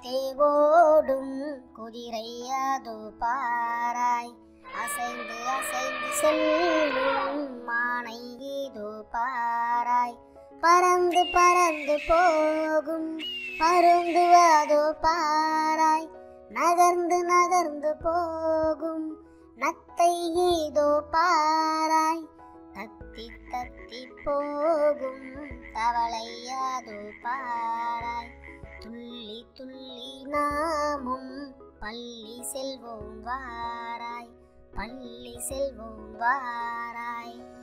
குதித்தே ஓடும் குதிரை அது பாராய் அசைந்து அசைந்து செல்லும் மானை இதோ பாராய் பறந்து பறந்து போகும் பருந்து அதோ பாராய் நகர்ந்து நகர்ந்து போகும் நத்தை இதோ பாராய் தத்தி தத்தி போகும் தவளை அதோ பாராய் துள்ளி துள்ளி நாமும் பள்ளி செல்வோம் வாராய் பள்ளி செல்வோம் வாராய்